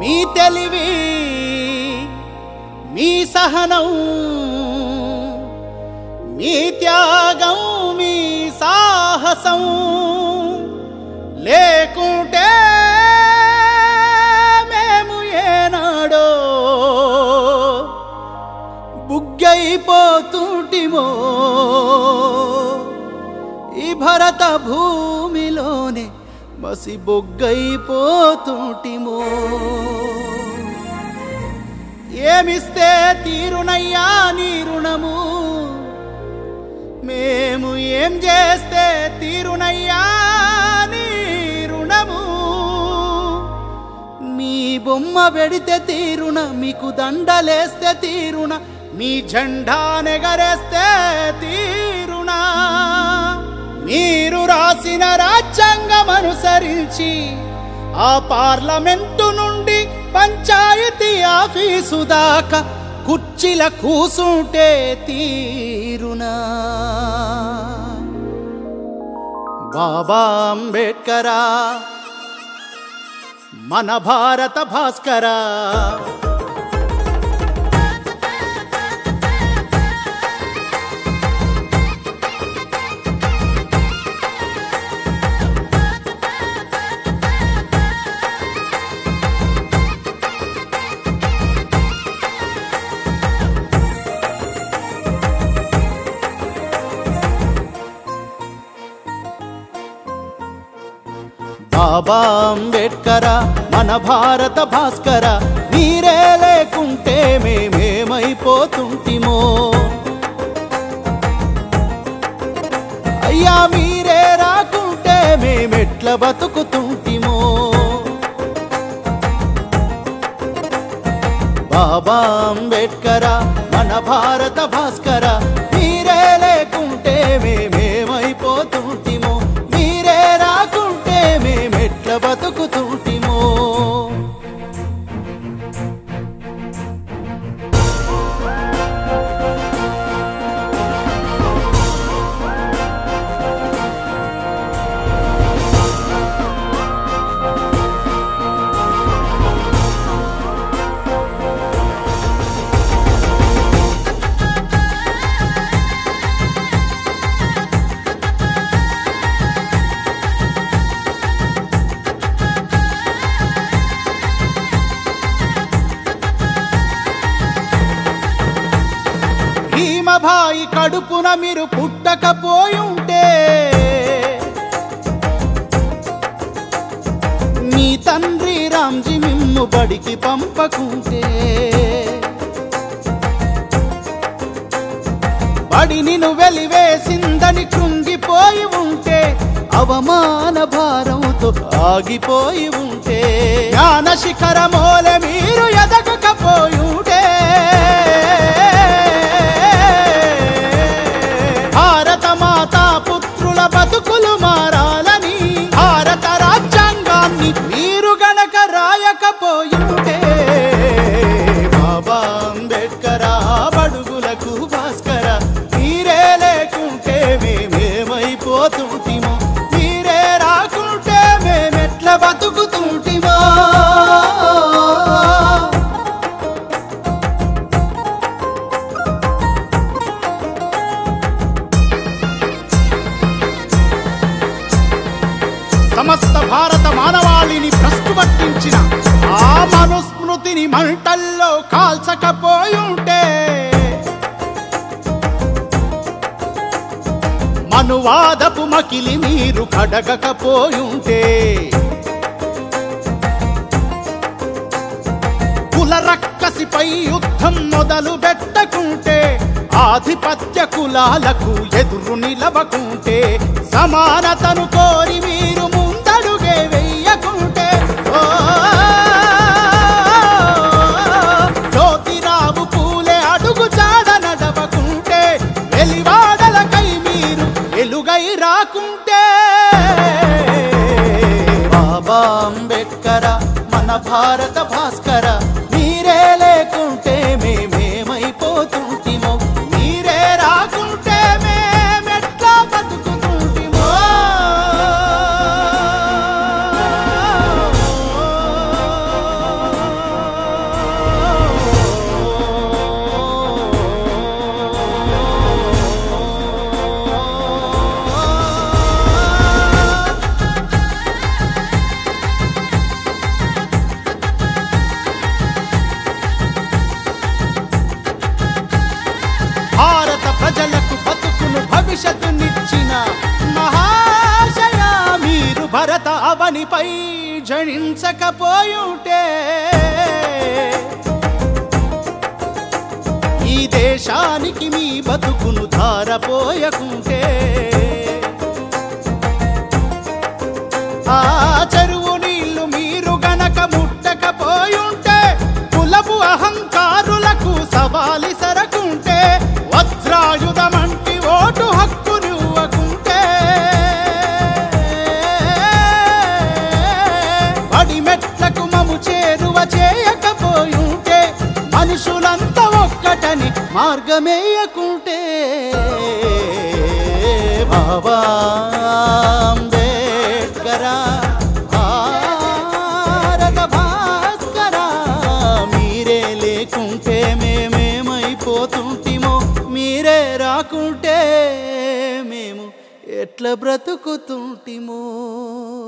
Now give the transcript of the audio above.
మీ తెలివి మీ సహనం మీ త్యాగం మీ సాహసం లేకుంటే మేము ఏనాడో బుగ్గైపోతుంటిమో ఈ భరత భూమిలోనే మసి బొగ్గైపోతుంటిమో ఏమిస్తే తీరునయ్యా నీ రుణము మేము ఏం చేస్తే తీరునయ్యా నీ రుణము మీ బొమ్మ పెడితే తీరున మీకు దండలేస్తే తీరున మీ జెండా నెగరేస్తే తీరునా మీరు రాసిన రాజ్యాంగం అనుసరించి ఆ పార్లమెంటు నుండి పంచాయతీ ఆఫీసు దాకా కుర్చీల కూసుంటే తీరునా బాబా అంబేడ్కరా మన భారత భాస్కరా బాబా అంబేడ్కర మన భారత భాస్కర మీరే లేకుంటే మేమేమైపోతుంటిమో అయ్యా మీరే రాకుంటే మేమెట్ల బతుకుతుంటిమో బాబా అంబేడ్కర మన భారత భాస్కర మీరే లేకుంటే మేమేమైపోతుంటిమో మీరే రాకుంటే మేమెట్ల బతుకుతుంటిమో భీమభాయి కడుపున మీరు పుట్టకపోయుంటే మీ తండ్రి రామ్జీ మిమ్ము బడికి పంపకుంటే బడి నిన్ను వెలివేసిందని కృంగిపోయి ఉంటే అవమాన భారంతో ఆగిపోయి ఉంటే జ్ఞాన శిఖరమోల మీరు ఎదగకపోయుంటే భారత మాతా పుత్రుల బతుకులు మారాలని భారత రాజ్యాంగాన్ని మీరు గనక రాయకపోయుంటే బాబా అంబేడ్కర బడుగులకు భాస్కర మీరే లేకుంటే మేమేమైపోతుంటిమో మీరే రాకుంటే మేమెట్ల బతుకుతుంటిమో సమస్త భారత మానవాళిని భ్రష్టు పట్టించిన ఆ మనుస్మృతిని మంటల్లో కాల్చకపోయుంటే మనువాదపు మకిలి మీరు కడగకపోయుంటే కుల రక్కసిపై యుద్ధం మొదలు పెట్టకుంటే ఆధిపత్య కులాలకు ఎదురు నిలవకుంటే సమానతను కోరి మీరు ముందడుగే వెయ్యకుంటే ఓ, జ్యోతిరావు పూలే అడుగు జాడ నడవకుంటే వెలివాడలకై మీరు ఎలుగై రాకుంటే బాబా అంబేడ్కర మన భారత భాస్కర మీరే లేకుంటే మేమేమైపోతుంటిమో మీరే రాకుంటే మేమెట్లా బతుకుతుంటిమో భరత అవనిపై జనించకపోయుంటే ఈ దేశానికి మీ బతుకును ధారపోయకుంటే ఆ చెరువు నీళ్లు మీరు గనక ముట్టకపోయుంటే కులపు అహంకారులకు సవాలి సరకుంటే వజ్రాయుధమంటి ఓటు హక్కు నువ్వకుంటే పడి మెట్లకు మము చేరువ చేయకపోయుంటే మనుషులంతా ఒక్కటని మార్గమేయకుంటే బాబా అంబేడ్కరా భారత భాస్కరా మీరే లేకుంటే మేమేమైపోతుంటిమో మీరే రాకుంటే మేము ఎట్లా బ్రతుకుతుంటిమో